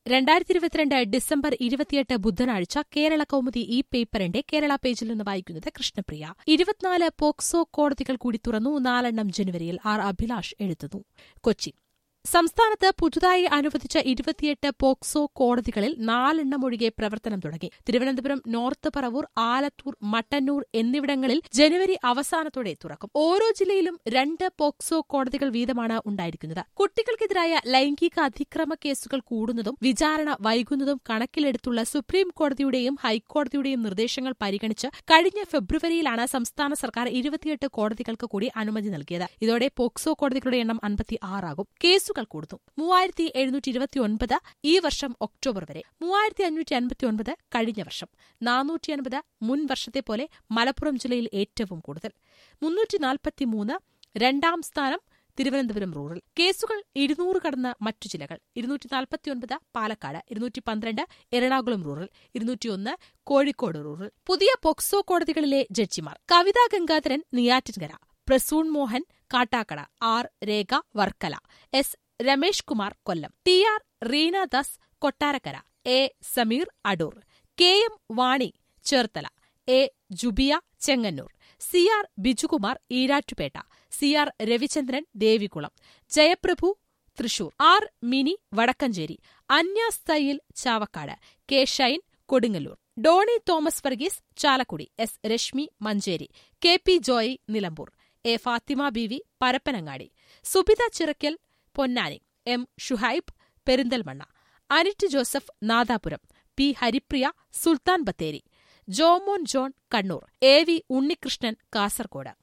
രണ്ടായിരത്തി ഇരുപത്തിരണ്ട് ഡിസംബർ ഇരുപത്തിയെട്ട് ബുധനാഴ്ച കേരള കൗമുദി ഈ പേപ്പറിന്റെ കേരള പേജിൽ നിന്ന് വായിക്കുന്നത് കൃഷ്ണപ്രിയ ഇരുപത്തിനാല് പോക്സോ കോടതികൾ കൂടി തുറന്നു നാലെണ്ണം ജനുവരിയിൽ ആർ അഭിലാഷ് എഴുതുന്നു കൊച്ചി സംസ്ഥാനത്ത് പുതുതായി അനുവദിച്ച ഇരുപത്തിയെട്ട് പോക്സോ കോടതികളിൽ നാലെണ്ണം ഒഴികെ പ്രവർത്തനം തുടങ്ങി തിരുവനന്തപുരം നോർത്ത് പറവൂർ ആലത്തൂർ മട്ടന്നൂർ എന്നിവിടങ്ങളിൽ ജനുവരി അവസാനത്തോടെ തുറക്കും ഓരോ ജില്ലയിലും രണ്ട് പോക്സോ കോടതികൾ വീതമാണ് ഉണ്ടായിരിക്കുന്നത് കുട്ടികൾക്കെതിരായ ലൈംഗിക അതിക്രമ കേസുകൾ കൂടുന്നതും വിചാരണ വൈകുന്നതും കണക്കിലെടുത്തുള്ള സുപ്രീം കോടതിയുടെയും ഹൈക്കോടതിയുടെയും നിർദ്ദേശങ്ങൾ പരിഗണിച്ച് കഴിഞ്ഞ ഫെബ്രുവരിയിലാണ് സംസ്ഥാന സർക്കാർ ഇരുപത്തിയെട്ട് കോടതികൾക്ക് കൂടി അനുമതി നൽകിയത് ഇതോടെ പോക്സോ കോടതികളുടെ എണ്ണം അൻപത്തി ആറാകും കേസുകൾ കൂടുന്നു മൂവായിരത്തി എഴുന്നൂറ്റി ഇരുപത്തിയൊൻപത് ഈ വർഷം ഒക്ടോബർ വരെ മൂവായിരത്തി അഞ്ഞൂറ്റി അൻപത്തിയൊൻപത് കഴിഞ്ഞ വർഷം നാനൂറ്റി അൻപത് മുൻ വർഷത്തെ പോലെ മലപ്പുറം ജില്ലയിൽ ഏറ്റവും കൂടുതൽ മുന്നൂറ്റി നാൽപ്പത്തിമൂന്ന് രണ്ടാം സ്ഥാനം തിരുവനന്തപുരം റൂറൽ കേസുകൾ ഇരുന്നൂറ് കടന്ന മറ്റു ജില്ലകൾ ഇരുന്നൂറ്റി നാൽപ്പത്തിയൊൻപത് പാലക്കാട് ഇരുന്നൂറ്റി പന്ത്രണ്ട് എറണാകുളം റൂറൽ ഇരുന്നൂറ്റിയൊന്ന് കോഴിക്കോട് റൂറൽ പുതിയ പോക്സോ കോടതികളിലെ ജഡ്ജിമാർ Kavitha Gangadharan Neyyattinkara Prasoon Mohan Kattakkada R Rekha Varkala S Ramesh Kumar Kollam T R Reenadas Kottarakkara A Sameer Adoor K M Vani Cherthala A Jubiya Chengannur C R Bijukumar Erattupetta C R Ravichandran Devikulam Jayaprabhu Thrissur R Mini Vadakkanchery അന്യാസ്തയിൽ Chavakkad K Shine Kodungallur Doni Thomas Varghese Chalakudy S Reshmi Manjeri K P Joy Nilambur A Fathima Beevi Parappanangadi Subitha Chirakkal Ponnani M Shuhaib Perinthalmanna Anit Joseph Nadapuram P Haripriya Sultan Bathery Jomon John Kannur A V Unnikrishnan Kasaragod